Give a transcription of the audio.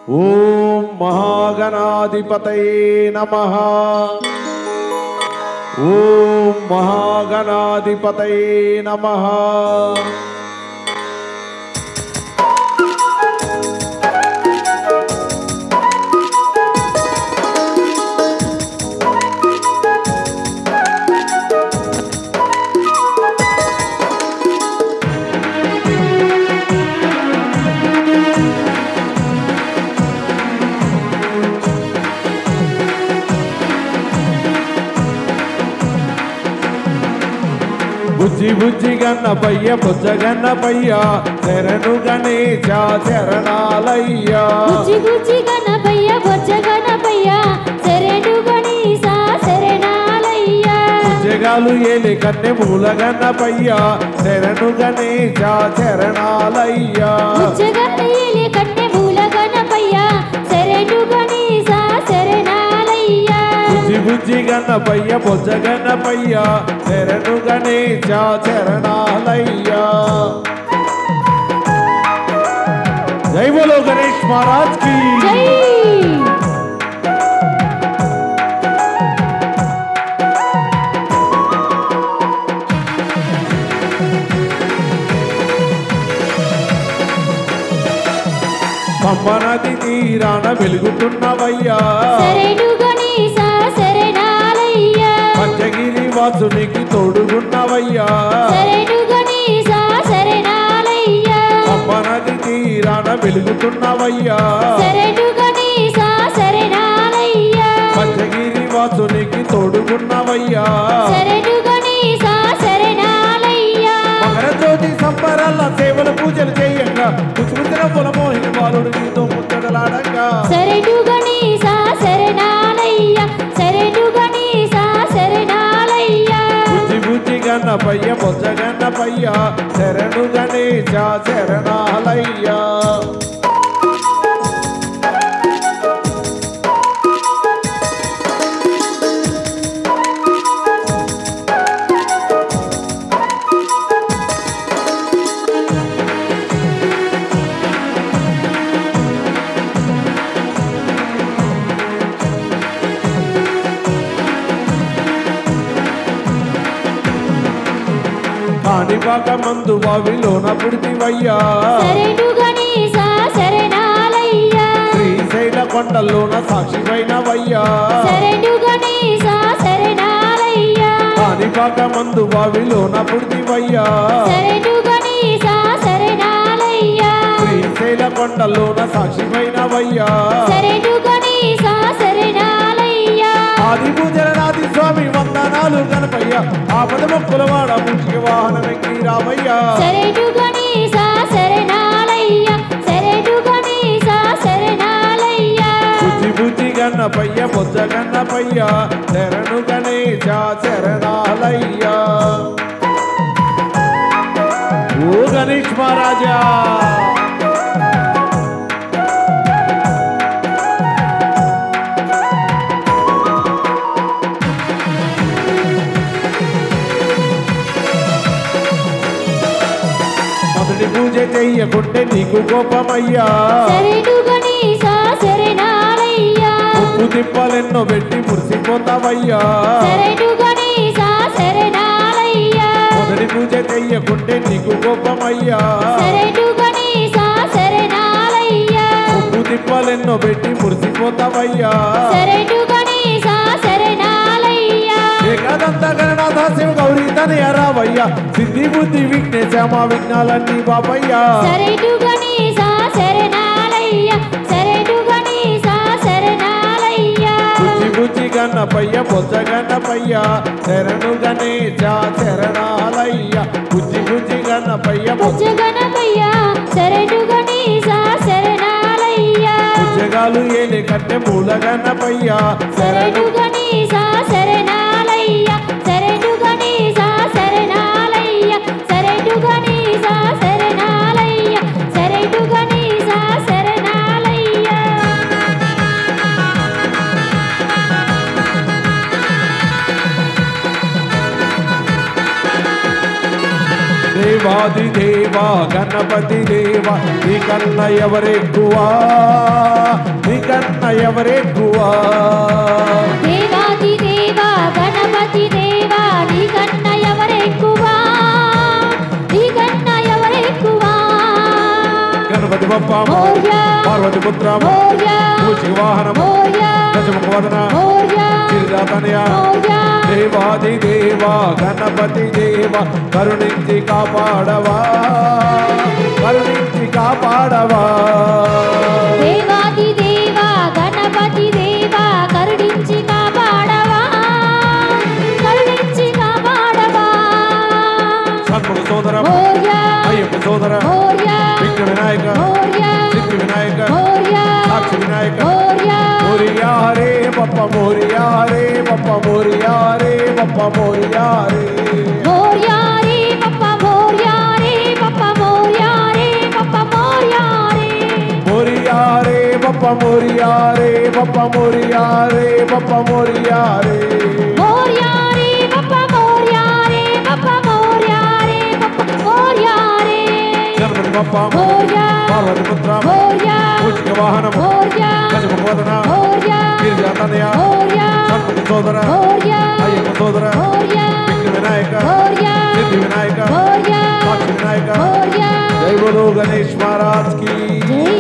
ఓం మహాగణాధిపతయే నమ ఓం మహాగణాధిపతయే నమ బుజ్జి బుజ్జి గన్నపయ్య బుజ్జ గన్నపయ్య శరణు గణేశ శరణాలయ్యా గుజ్జి గుజ్జి గణపయ్య బొజ్జ గణపయ్య శరణు గణేశ శరణాలయ్య జగాలు ఏలి కన్నె మూల గన్నపయ్య శరణు గణేశ శరణాలయ్యా బుజ్జగనీలి కట్టె మూల గణపయ్య శరణు గణేశ శరణాలయ్య బుజ్జి బుజ్జి గన్నపయ్య బొజ్జ గన్నపయ్య శరణు గణేశ శరణాలయ్యా జై బోలో గణేష్ మహారాజ్ కి జై పంపనది తీరాన వెలుగుతున్నవయ్యా శరణు గణేశ శరణాలయ్య పంచగిరి వాసునికి తోడుగున్నవయ్యా శరణు గణేశ శరణాలయ్య పంపనది తీరాన వెలుగుతున్నవయ్యా శరణు గణేశ శరణాలయ్య పంచగిరి వాసునికి తోడుగున్నవయ్యా శరణు గణేశ శరణాలయ్య మకర జ్యోతి సంబరాల సేవలు పూజలు చేయంగా కుసుమిత్ర పొలమోహిని బాలుడు నీతో ముచ్చటలాడంగా శరణు గణేశ శరణాలయ్య శరణు గణేశ శరణాలయ్య బుద్ధి బుద్ధి గన్నపయ్య బొజ్జ గన్నపయ్య శరణు గణేశ శరణాలయ్యా కాణిపాక మందు బావిలోన పుడితివయ్యా శరణు గణేశ శరణాలయ్య శ్రీశైల కొండల్లోన సాక్షివైనవయ్యా శరణు గణేశ శరణాలయ్య కాణిపాక మందు బావిలోన పుడితివయ్యా శరణు గణేశ శరణాలయ్య శ్రీశైల కొండల్లోన సాక్షివైనవయ్యా శరణు గణేశ శరణాలయ్య ఆది పూజలనాది స్వామి వందనాలు గణపయ్య ఆపద మొక్కుల వాడ ముఖ్య వాహనమెక్కి రామయ్య శరణు గణేశ శరణాలయ్య శరణు గణేశ శరణాలయ్య బుద్ధి బుద్ధి గన్నపయ్య బొజ్జ గన్నపయ్య శరణు గణేశ శరణాలయ్య ఓ గణేష్ మహారాజా మొదటి పూజ చెయ్యకుంటే నీకు కోపమయ్యా శరణు గణేశ శరణాలయ్య ఉప్పు తిప్పాలెన్నో పెట్టి మురిసిపోతావయ్యా శరణు గణేశ శరణాలయ్య మొదటి పూజ చెయ్యకుంటే నీకు కోపమయ్యా శరణు గణేశ శరణాలయ్య ఉప్పు తిప్పాలెన్నో పెట్టి మురిసిపోతావయ్యా శరణు గణేశ శరణాలయ్య ఏకాదంత గణనాథ శివ గౌరీ తనయ రావయ్యా సిద్ధి బుద్ధి విఘ్నేశ మా విఘ్నాలన్నీ బాబయ్యా శరణు గణేశ శరణాలయ్య శరణు గణేశ శరణాలయ్య బుద్ధి బుద్ధి గన్నపయ్య బొజ్జ గన్నపయ్య శరణు గణేశ శరణాలయ్య బుద్ధి బుద్ధి గన్నపయ్య బుజ్జ గణపయ్య శరణు గణేశ శరణాలయ్య బుజ్జగాలు ఏలి కట్టె మూల గన్నపయ్య శరణు గణేశ శరణాలయ్య శరణు గణేశ శరణాలయ్య శరణు గణేశ శరణాలయ్య శరణు గణేశ శరణాలయ్య దేవా దేవాది దేవ గణపతి దేవ నీకన్న ఎవరెక్కువా నీకన్న ఎవరెక్కువా దేవాది దేవా గణపతి దేవా నీకన్న ఎవరెక్కువా నీకన్న ఎవరెక్కువా గణపతి బప్ప మౌర్య పార్వతి పుత్ర మౌర్య పూచి వాహనం మౌర్య దశముఖ వదన మౌర్య గిరిజాతనయ మౌర్య దేవాది దేవ గణపతి దేవ కరుణించి కాపాడవా కరుణించి కాపాడవా దేవాది దేవా గణపతి దేవా కరుణించి కాపాడవా కరుణించి కాపాడవా షణ్ముఖ సోదర మౌర్య అయ్యప్ప సోదర మౌర్య విఘ్న వినాయక మౌర్య సిద్ధి వినాయక మౌర్య సాక్షి వినాయక మౌర్య మోరియా రే పప్ప మోరియా రే పప్ప మోరియా రే పప్ప మోరియా రే మౌర్య రే పప్ప మౌర్య రే పప్ప మౌర్య రే పప్ప మౌర్య రే మోరియా రే పప్ప మోరియా రే పప్ప మోరియా రే పప్ప మోరియా రే మౌర్య రే పప్ప మౌర్య రే పప్ప మౌర్య రే పప్ప మౌర్య రే గణపతి పప్ప మౌర్య పార్వతి పుత్ర మౌర్య పూజిక వాహనం మౌర్య దశముఖ వదన మౌర్య గిరిజాతనయ మౌర్య షణ్ముఖ సోదర మౌర్య అయ్యప్ప సోదర మౌర్య విఘ్న వినాయక మౌర్య సిద్ధి వినాయక మౌర్య సాక్షి వినాయక మౌర్య జై బోలో గణేష్ మహారాజ్ కి జై